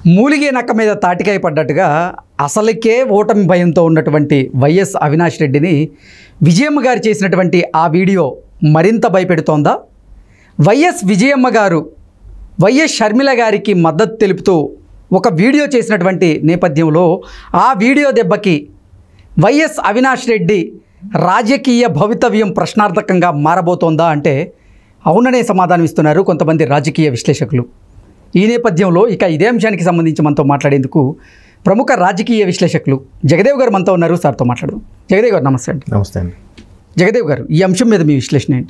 మూలిగే నక్క మీద తాటికాయ పడ్డట్టుగా అసలుకే ఓటమి భయంతో ఉన్నటువంటి వైఎస్ అవినాష్ రెడ్డిని విజయమ్మ గారు చేసినటువంటి ఆ వీడియో మరింత భయపెడుతోందా వైఎస్ విజయమ్మ గారు వైఎస్ షర్మిల గారికి మద్దతు తెలుపుతూ ఒక వీడియో చేసినటువంటి నేపథ్యంలో ఆ వీడియో దెబ్బకి వైఎస్ అవినాష్ రెడ్డి రాజకీయ భవితవ్యం ప్రశ్నార్థకంగా మారబోతోందా అంటే అవుననే సమాధానం ఇస్తున్నారు కొంతమంది రాజకీయ విశ్లేషకులు ఈ నేపథ్యంలో ఇక ఇదే అంశానికి సంబంధించి మనతో మాట్లాడేందుకు ప్రముఖ రాజకీయ విశ్లేషకులు జగదేవ్ గారు మనతో ఉన్నారు సార్తో మాట్లాడదాం జగదేవ్ గారు నమస్తే అండి నమస్తే అండి జగదేవ్ గారు ఈ అంశం మీద మీ విశ్లేషణ ఏంటి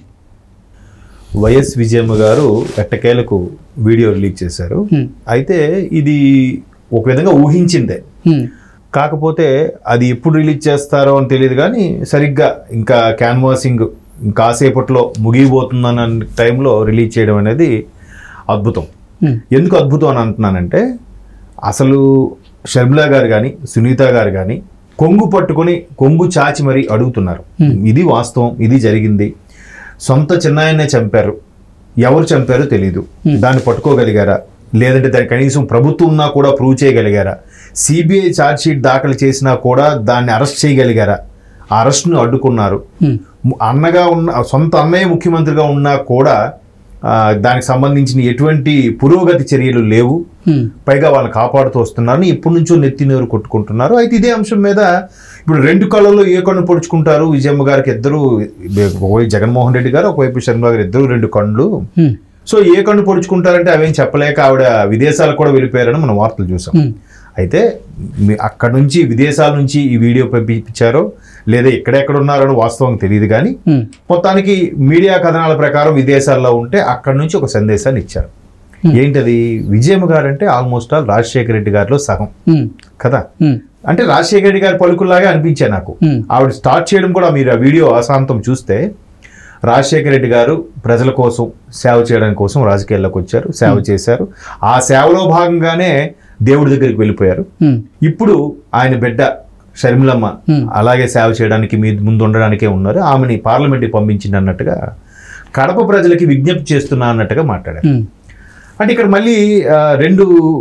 వైఎస్ విజయమ్మ గారు ఎట్టకేలకు వీడియో రిలీజ్ చేశారు హ్మ్. అయితే ఇది ఒక విధంగా ఊహించిందే హ్మ్. కాకపోతే అది ఎప్పుడు రిలీజ్ చేస్తారో అని తెలియదు కానీ సరిగ్గా ఇంకా క్యాన్వాసింగ్ కాసేపట్లో ముగిపోతుందన్న టైంలో రిలీజ్ చేయడం అనేది అద్భుతం హ్మ్. ఎందుకు అద్భుతం అని అంటున్నానంటే అసలు షర్మిల గారు కానీ సునీత గారు కానీ కొంగు పట్టుకొని కొంగు చాచి మరీ అడుగుతున్నారు ఇది వాస్తవం ఇది జరిగింది సొంత చిన్నాయన్నే చంపారు ఎవరు చంపారో తెలియదు దాన్ని పట్టుకోగలిగారా లేదంటే దాని కనీసం ప్రభుత్వం ఉన్నా కూడా ప్రూవ్ చేయగలిగారా సిబిఐ షీట్ దాఖలు చేసినా కూడా దాన్ని అరెస్ట్ చేయగలిగారా ఆ అరెస్ట్ను అడ్డుకున్నారు హ్మ్. అన్నగా ఉన్న సొంత అన్నయ్య ముఖ్యమంత్రిగా ఉన్నా కూడా ఆ, దానికి సంబంధించిన ఎటువంటి పురోగతి చర్యలు లేవు హ్మ్. పైగా వాళ్ళని కాపాడుతూ వస్తున్నారు ఇప్పటి నుంచో నెత్తి నీరు కొట్టుకుంటున్నారు అయితే ఇదే అంశం మీద ఇప్పుడు రెండు కళ్ళల్లో ఏ కన్ను పొడుచుకుంటారు విజయమ్మ గారికి ఇద్దరు ఒకవైపు జగన్మోహన్ రెడ్డి గారు ఒకవైపు శర్మ గారు ఇద్దరు రెండు కళ్ళు హ్మ్. సో ఏ కన్ను పొడుచుకుంటారంటే అవేం చెప్పలేక ఆవిడ విదేశాలకు కూడా వెళ్ళిపోయారని మనం వార్తలు చూసాం హ్మ్. అయితే మీ- అక్కడ నుంచి విదేశాల నుంచి ఈ వీడియో పంపించారో లేదా ఎక్కడెక్కడ ఉన్నారో వాస్తవం తెలియదు కానీ హ్మ్. మొత్తానికి మీడియా కథనాల ప్రకారం విదేశాల్లో ఉంటే అక్కడి నుంచి ఒక సందేశాన్ని ఇచ్చారు ఏంటది విజయమ్మ గారు అంటే ఆల్మోస్ట్ ఆల్ రాజశేఖర రెడ్డి గారిలో సగం హ్మ్. కదా హ్మ్. అంటే రాజశేఖర రెడ్డి గారి పలుకుల్లాగా అనిపించే నాకు హ్మ్. ఆవిడ స్టార్ట్ చేయడం కూడా మీరు ఆ వీడియో అశాంతం చూస్తే రాజశేఖర రెడ్డి గారు ప్రజల కోసం సేవ చేయడానికి కోసం రాజకీయాల్లోకి వచ్చారు సేవ చేశారు ఆ సేవలో భాగంగానే దేవుడి దగ్గరికి వెళ్ళిపోయారు హ్మ్. ఇప్పుడు ఆయన బిడ్డ షర్మిలమ్మ అలాగే సేవ చేయడానికి మీ ముందు ఉండడానికే ఉన్నారు ఆమెని పార్లమెంట్కి పంపించింది అన్నట్టుగా కడప ప్రజలకి విజ్ఞప్తి చేస్తున్నా అన్నట్టుగా మాట్లాడారు హ్మ్. అంటే ఇక్కడ మళ్ళీ ఆ, రెండు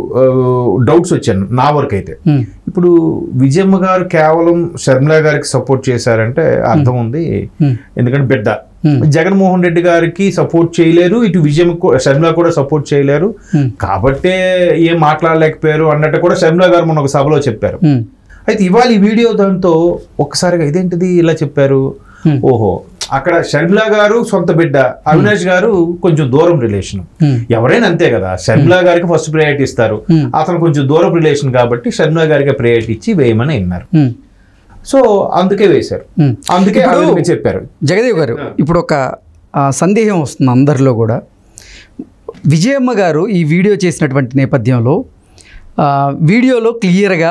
డౌట్స్ వచ్చాను నా వరకు అయితే హ్మ్. ఇప్పుడు విజయమ్మ గారు కేవలం షర్మిల గారికి సపోర్ట్ చేశారంటే అర్థం ఉంది హ్మ్. ఎందుకంటే బిడ్డ Hmm. జగన్మోహన్ రెడ్డి గారికి సపోర్ట్ చేయలేరు ఇటు విజయం షర్మిల కూడా సపోర్ట్ చేయలేరు Hmm. కాబట్టే ఏం మాట్లాడలేకపోయారు అన్నట్టు కూడా షర్మిల గారు మొన్న ఒక సభలో చెప్పారు హ్మ్. అయితే ఇవాళ ఈ వీడియో దాంతో ఒక్కసారిగా ఇదేంటిది ఇలా చెప్పారు Hmm. ఓహో అక్కడ షర్మిల గారు సొంత బిడ్డ అవినాష్ గారు కొంచెం దూరం రిలేషన్ హ్మ్. ఎవరైనా అంతే కదా షర్మిల గారికి ఫస్ట్ ప్రయారిటీ ఇస్తారు Hmm. అతను కొంచెం దూరం రిలేషన్ కాబట్టి షర్మిల గారికి ప్రయారిటీ ఇచ్చి వేయమని అన్నారు హ్మ్. సో అందుకే వేశారు హ్మ్. అందుకే ఆ ఇప్పుడు- విధంగా చెప్పారు జగదేవ్ గారు ఇప్పుడు ఒక ఆ, సందేహం వస్తుంది అందరిలో కూడా విజయమ్మ గారు ఈ వీడియో చేసినటువంటి నేపథ్యంలో ఆ, వీడియోలో క్లియర్గా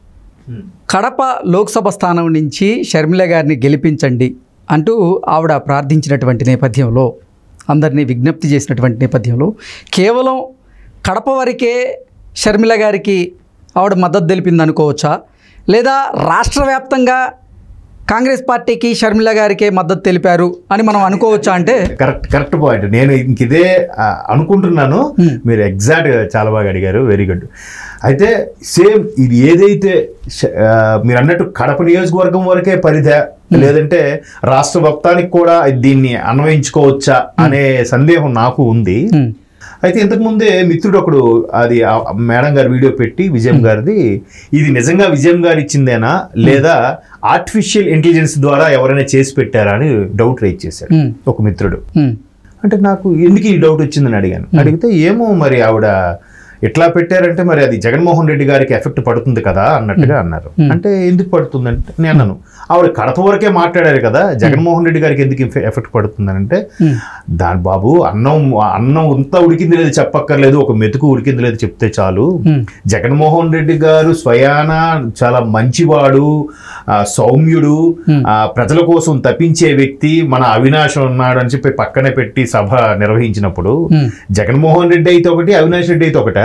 కడప లోక్సభ స్థానం నుంచి షర్మిల గారిని గెలిపించండి అంటూ ఆవిడ ప్రార్థించినటువంటి నేపథ్యంలో అందరినీ విజ్ఞప్తి చేసినటువంటి నేపథ్యంలో కేవలం కడప వరకే షర్మిల గారికి ఆవిడ మద్దతు తెలిపింది అనుకోవచ్చా లేదా రాష్ట్ర వ్యాప్తంగా కాంగ్రెస్ పార్టీకి షర్మిల గారికే మద్దతు తెలిపారు అని మనం అనుకోవచ్చా అంటే కరెక్ట్ కరెక్ట్ పాయింట్ నేను ఇంక ఇదే ఆ, అనుకుంటున్నాను Hmm. మీరు ఎగ్జాక్ట్ చాలా బాగా అడిగారు వెరీ గుడ్ అయితే సేమ్ ఇది ఏదైతే ష- ఆ, మీరు అన్నట్టు కడప నియోజకవర్గం వరకే పరిధా లేదంటే రాష్ట్ర మొత్తానికి కూడా దీన్ని అన్వయించుకోవచ్చా అనే సందేహం నాకు ఉంది హ్మ్. అయితే ఇంతకు ముందే మిత్రుడు ఒకడు అది ఆ మేడం గారి వీడియో పెట్టి విజయం గారిది ఇది నిజంగా విజయం గారు ఇచ్చిందేనా లేదా ఆర్టిఫిషియల్ ఇంటెలిజెన్స్ ద్వారా ఎవరైనా చేసి పెట్టారా అని డౌట్ రేజ్ చేశాడు హ్మ్. ఒక మిత్రుడు హ్మ్. అంటే నాకు ఎందుకు ఈ డౌట్ వచ్చిందని అడిగాను అడిగితే ఏమో మరి ఆవిడ ఎట్లా పెట్టారంటే మరి అది జగన్మోహన్ రెడ్డి గారికి ఎఫెక్ట్ పడుతుంది కదా అన్నట్టుగా అన్నారు అంటే ఎందుకు పడుతుంది అంటే నేను అన్నాను ఆవిడ కడప వరకే మాట్లాడారు కదా జగన్మోహన్ రెడ్డి గారికి ఎందుకు ఎఫెక్ట్ పడుతుందని అంటే హ్మ్. దాని బాబు అన్నం అన్నం అంతా ఉడికింది లేదు చెప్పక్కర్లేదు ఒక మెతుకు ఉడికింది లేదు చెప్తే చాలు హ్మ్. జగన్మోహన్ రెడ్డి గారు స్వయాన చాలా మంచివాడు ఆ, సౌమ్యుడు ఆ, ప్రజల కోసం తప్పించే వ్యక్తి మన అవినాష్ ఉన్నాడు అని చెప్పి పక్కనే పెట్టి సభ నిర్వహించినప్పుడు హ్మ్. జగన్మోహన్ రెడ్డి అయితే ఒకటి అవినాష్ రెడ్డి అయితే ఒకట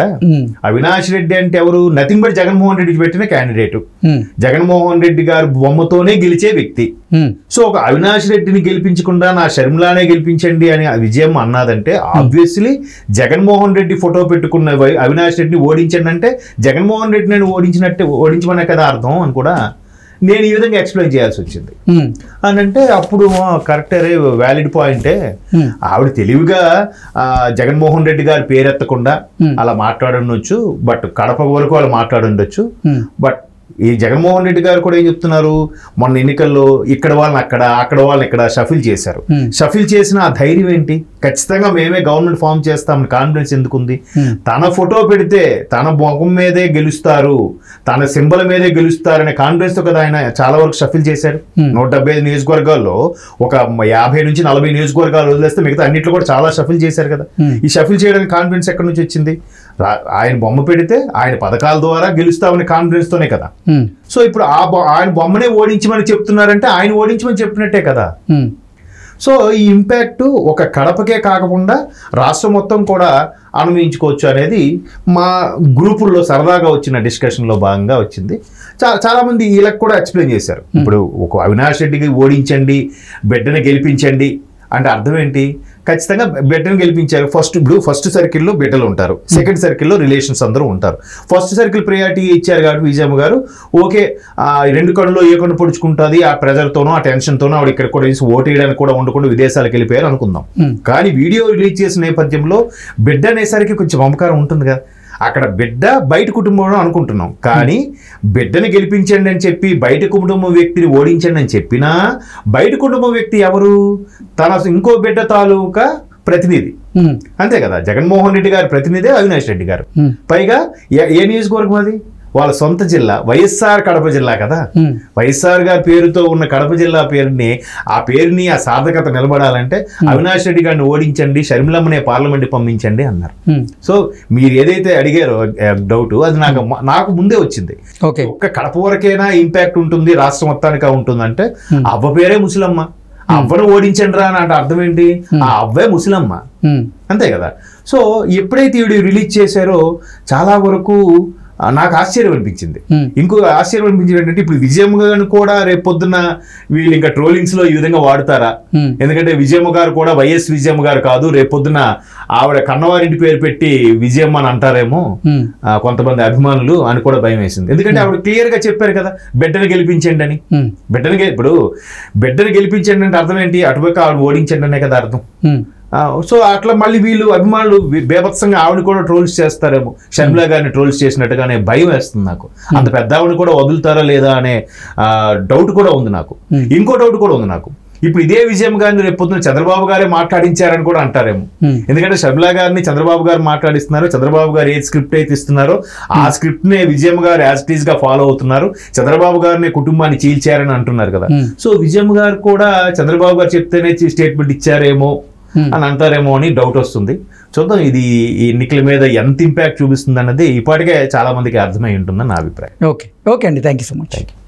ఉమ్, అవినాష్ రెడ్డి అంటే ఎవరు నథింగ్ బట్ జగన్మోహన్ రెడ్డికి పెట్టిన క్యాండిడేట్ ఉమ్, జగన్మోహన్ రెడ్డి గారు బొమ్మతోనే గెలిచే వ్యక్తి ఉమ్, సో ఒక అవినాష్ రెడ్డిని గెలిపించకుండా నా షర్మిలానే గెలిపించండి అని ఆ విజయం అన్నదంటే ఆబ్వియస్లీ జగన్మోహన్ రెడ్డి ఫోటో పెట్టుకున్న వై- అవినాష్ రెడ్డిని ఓడించండి అంటే జగన్మోహన్ రెడ్డి నేను ఓడించినట్టే ఓడించమనే కదా అర్థం అని కూడా నేను ఈ విధంగా ఎక్స్ప్లెయిన్ చేయాల్సి వచ్చింది ఉమ్, అని అంటే అప్పుడు కరెక్టే వ్యాలిడ్ పాయింటే ఉమ్, ఆవిడ తెలివిగా ఆ, జగన్మోహన్ రెడ్డి గారి పేరెత్తకుండా Hmm. అలా మాట్లాడుండొచ్చు బట్ కడప వరకు వాళ్ళు మాట్లాడుండొచ్చు ఉమ్, బట్ ఈ జగన్మోహన్ రెడ్డి గారు కూడా ఏం చెప్తున్నారు మొన్న ఎన్నికల్లో ఇక్కడ వాళ్ళని అక్కడ అక్కడ వాళ్ళని ఇక్కడ షఫిల్ చేశారు Hmm. షఫిల్ చేసిన ఆ ధైర్యం ఏంటి ఖచ్చితంగా మేమే గవర్నమెంట్ ఫామ్ చేస్తామని కాన్ఫిడెన్స్ ఎందుకుంది ఉమ్, తన ఫోటో పెడితే తన ముఖం మీదే గెలుస్తారు తన సింబల్ మీదే గెలుస్తారనే కాన్ఫిడెన్స్ తో కదా ఆయన చాలా వరకు షఫిల్ చేశారు Hmm. నూట డెబ్బై ఐదు నియోజకవర్గాల్లో ఒక యాభై నుంచి నలభై నియోజకవర్గాలు వదిలేస్తే మిగతా అన్నిట్లో కూడా చాలా షఫిల్ చేశారు కదా Hmm. ఈ షఫిల్ చేయడానికి కాన్ఫిడెన్స్ ఎక్కడి నుంచి వచ్చింది రా- ఆయన బొమ్మ పెడితే ఆయన పథకాల ద్వారా గెలుస్తామనే కాన్ఫిడెన్స్ తోనే కదా ఉమ్, సో ఇప్పుడు ఆ బొ- ఆయన బొమ్మనే ఓడించమని చెప్తున్నారంటే ఆయన ఓడించమని చెప్పినట్టే కదా ఉమ్, సో ఈ ఇంపాక్ట్ ఒక కడపకే కాకుండా రాష్ట్రం మొత్తం కూడా అనుభవించుకోవచ్చు అనేది మా గ్రూపుల్లో సరదాగా వచ్చిన డిస్కషన్లో భాగంగా వచ్చింది చా చాలామంది వీళ్ళకి కూడా ఎక్స్ప్లెయిన్ చేశారు ఇప్పుడు ఒక అవినాష్ రెడ్డికి ఓడించండి బిడ్డని గెలిపించండి అంటే అర్థం ఏంటి ఖచ్చితంగా బిడ్డను గెలిపించారు ఫస్ట్ ఇప్పుడు ఫస్ట్ సర్కిల్లో బిడ్డలు ఉంటారు సెకండ్ సర్కిల్లో రిలేషన్స్ అందరూ ఉంటారు ఫస్ట్ సర్కిల్ ప్రయారిటీ ఇచ్చారు కాబట్టి విజయమ్మ గారు ఓకే ఆ రెండు కళ్ళు ఏ కన్ను పొడుచుకుంటుంది ఆ ప్రెజర్తోనో ఆ టెన్షన్తోనో ఆవిడ ఇక్కడ కూడా వేసి ఓటు వేయడానికి కూడా ఉండకుండా విదేశాలకు వెళ్ళిపోయారు అనుకుందాం ఉమ్, కానీ వీడియో రిలీజ్ చేసిన నేపథ్యంలో బిడ్డ అనేసరికి కొంచెం మమకారం ఉంటుంది కదా అక్కడ బిడ్డ బయట కుటుంబంలో అనుకుంటున్నాం కానీ బిడ్డని గెలిపించండి అని చెప్పి బయట కుటుంబం వ్యక్తిని ఓడించండి అని చెప్పినా బయట కుటుంబం వ్యక్తి ఎవరు తన ఇంకో బిడ్డ తాలూకా ప్రతినిధి ఉమ్, అంతే కదా జగన్మోహన్ రెడ్డి గారి ప్రతినిధి అవినాష్ రెడ్డి గారు ఉమ్, పైగా ఏ- ఏ నియోజకవర్గం అది వాళ్ళ సొంత జిల్లా వైఎస్ఆర్ కడప జిల్లా కదా ఉమ్, వైఎస్ఆర్ గారి పేరుతో ఉన్న కడప జిల్లా పేరుని ఆ పేరుని ఆ సార్థకత నిలబడాలంటే అవినాష్ రెడ్డి గారిని ఓడించండి షర్మిలమ్మనే పార్లమెంట్ పంపించండి అన్నారు ఉమ్, సో మీరు ఏదైతే అడిగారో డౌట్ అది నాకు నాకు ముందే వచ్చింది ఓకే ఒక్క కడప వరకైనా ఇంపాక్ట్ ఉంటుంది రాష్ట్రం మొత్తానికి ఉంటుందంటే Hmm. అవ్వ పేరే ముసలమ్మ ఆ అవ్వను ఓడించండి రా అని అంటే అర్థం ఏంటి ఆ అవ్వే ముసలమ్మ ఉమ్, అంతే కదా సో ఎప్పుడైతే ఈవిడ రిలీజ్ చేశారో చాలా వరకు ఆ, నాకు ఆశ్చర్యం అనిపించింది ఉమ్, ఇంకో ఆశ్చర్యం అనిపించింది ఏంటంటే ఇప్పుడు విజయమ్మ గారిని కూడా రేపు పొద్దున్న వీళ్ళు ఇంకా ట్రోలింగ్స్ లో ఈ విధంగా వాడతారా ఉమ్, ఎందుకంటే విజయమ్మ గారు కూడా వైఎస్ విజయమ్మ గారు కాదు రేపు పొద్దున ఆవిడ కన్నవారింటి పేరు పెట్టి విజయమ్మ అని అంటారేమో ఉమ్, ఆ, కొంతమంది అభిమానులు అని కూడా భయం వేసింది ఎందుకంటే ఆవిడ క్లియర్ గా చెప్పారు కదా బిడ్డను గెలిపించండి అని ఉమ్, బిడ్డను గె- ఇప్పుడు బిడ్డను గెలిపించండి అంటే అర్థం ఏంటి అటుపక్క ఆవిడ ఓడించండి అనే కదా అర్థం ఉమ్, ఆ, సో అట్లా మళ్ళీ వీళ్ళు అభిమానులు వి- బేభత్సంగా ఆవిడ కూడా ట్రోల్స్ చేస్తారేమో షర్మిలా గారిని ట్రోల్స్ చేసినట్టుగానే భయం వేస్తుంది నాకు అంత పెద్ద ఆవిడ కూడా వదులుతారా లేదా అనే డౌట్ కూడా ఉంది నాకు Hmm. ఇంకో డౌట్ కూడా ఉంది నాకు ఇప్పుడు ఇదే విజయం గారిని రేపు పొద్దున చంద్రబాబు గారే మాట్లాడించారని కూడా అంటారేమో ఉమ్, ఎందుకంటే షర్మిలా గారిని చంద్రబాబు గారు మాట్లాడిస్తున్నారు చంద్రబాబు గారు ఏ స్క్రిప్ట్ అయితే ఇస్తున్నారో ఆ స్క్రిప్ట్ నే విజయమ్మ గారు యాజ్ టీజ్ గా ఫాలో అవుతున్నారు చంద్రబాబు గారిని కుటుంబాన్ని చీల్చారని అంటున్నారు కదా Hmm. సో విజయమ్మ గారు కూడా చంద్రబాబు గారు చెప్తేనే స్టేట్మెంట్ ఇచ్చారేమో Hmm. అని అంటారేమో అని డౌట్ వస్తుంది చూద్దాం ఇది ఈ ఎన్నికల మీద ఎంత ఇంపాక్ట్ చూపిస్తుంది అన్నది ఇప్పటికే చాలా మందికి అర్థమై ఉంటుందని నా అభిప్రాయం ఓకే ఓకే అండి thank you so much thank you